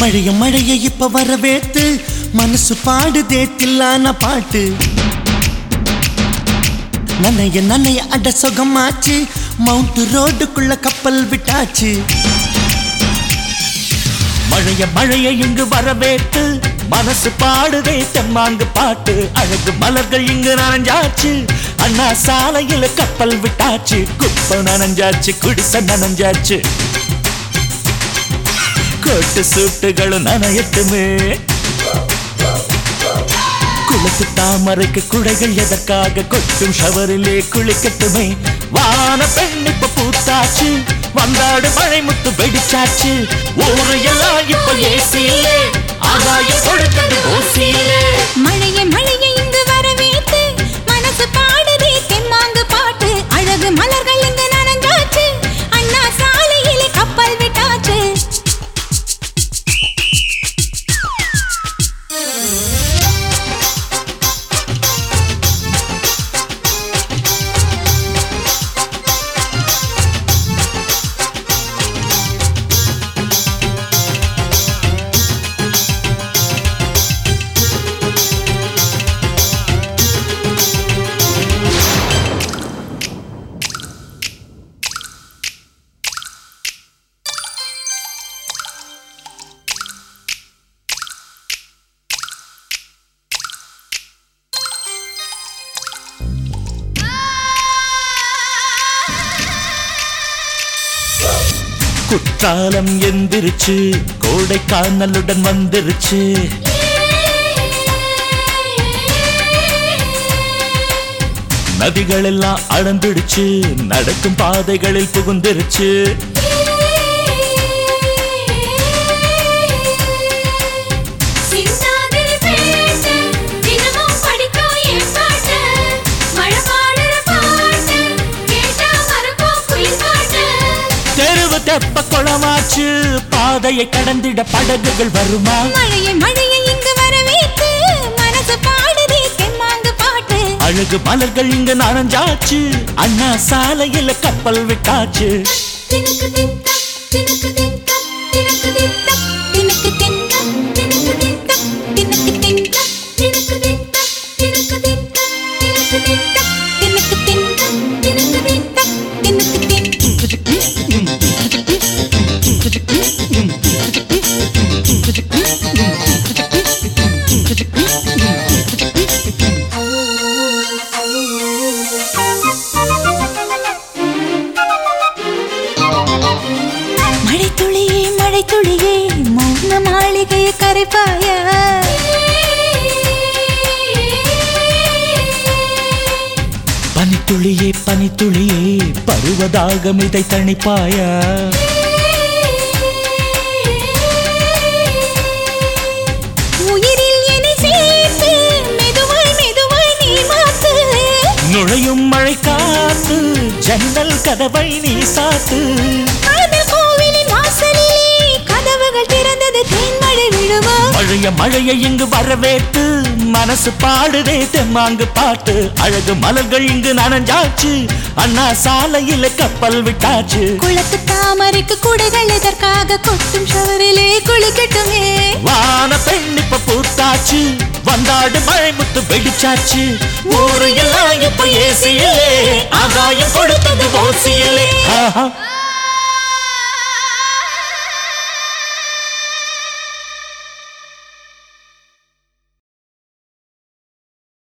மழைய மழைய இப்ப வரவேத்து மனசு பாடுதே தில்லான பாட்டு நனைய நனைய அட சுகமாச்சு மவுண்ட் ரோடுக்குள்ள கப்பல் விட்டாச்சு மழைய மழைய இங்கு வரவேத்து மனசு பாடுதே தெம்மாங்கு பாட்டு அழகு மலர்கள் இங்கு நனைஞ்சாச்சு அண்ணா சாலையில கப்பல் விட்டாச்சு குப்பை நனைஞ்சாச்சு குடிசை நனைஞ்சாச்சு கோட்டு சூட்டுகளும் நனையட்டுமே குளத்து தாமரைக்கு குடைகள் எதற்காக கொட்டும் ஷவரிலே குளிக்கட்டுமே வான பெண் இப்ப பூத்தாச்சு வந்தாடு மழை முத்து வெடிச்சாச்சு ஊரு எல்லாம் இப்ப ஏசியிலே ஆகாயம் கொடுத்தது ஓசியிலே மழையே மழையே இங்கு வரவேத்து மனசு பாடுதே தெம்மாங்கு பாட்டு அழகு மலர்கள் இங்கு நனைஞ்சாச்சு அண்ணா சாலையிலே கப்பல் விட்டாச்சு குற்றாலம் எந்திருச்சு கோடை காணலுடன் வந்துருச்சு நதிகள் எல்லாம் அளந்துடுச்சு நடக்கும் பாதைகளில் புகுந்துருச்சு சிந்தாதிரி பேட்டு தினமும் படிக்கும் என் பாட்டு மழை பாடுற பாட்டு கேட்டா மறக்கும் குயில் பாட்டு தெருவு தெப்ப குளமாச்சு பாதையை கடந்திட படகுகள் வருமா மழையே மழையே இங்கு வரவேத்து மனசு பாடுதே தெம்மாங்கு பாட்டு அழகு மலர்கள் இங்கு நனைஞ்சாச்சு அண்ணா சாலையில கப்பல் விட்டாச்சு தினக்கு தின்தா தினக்கு தின்தா தினக்கு தின்தா தினக்கு தின்தா தினக்கு தின்தா தினக்கு தின்தா தினக்கு தின்தா தினக்கு தின்தா தினக்கு தின்தா தினக்கு தின்தா தினக்கு தின்தா தினக்கு தின்தா மழை துளியே மழை துளியே மௌன மாளிகையை கரைப்பாயா பனித்துளியே பனித்துளியே பருவதாகம் இதை தணிப்பாயா உயிரில் என்னை சேர்த்து மெதுவாய் மெதுவாய் நீ மாத்து நுழையும் மழை காத்து ஜன்னல் கதவை நீ சாத்து காதல் கோவிலின் வாசலிலே கதவுகள் திறந்தது தேன்மழை விழுமா மழைய மழைய இங்கு வரவேற்று மனசு பாடுதே தெம்மாங்கு பாட்டு அழகு மலர்கள் இங்கு நனைஞ்சாச்சு அண்ணா சாலையில கப்பல் விட்டாச்சு குளத்து தாமரைக்கு குடைகள் எதற்காக கொட்டும் ஷவரிலே குளிக்கட்டுமே வான பெண் இப்ப பூத்தாச்சு வந்தாடு மழை முத்து வெடிச்சாச்சு ஊரு எல்லாம் இப்ப ஏசியிலே ஆகாயம் கொடுத்தது ஓசியிலே ஆஹா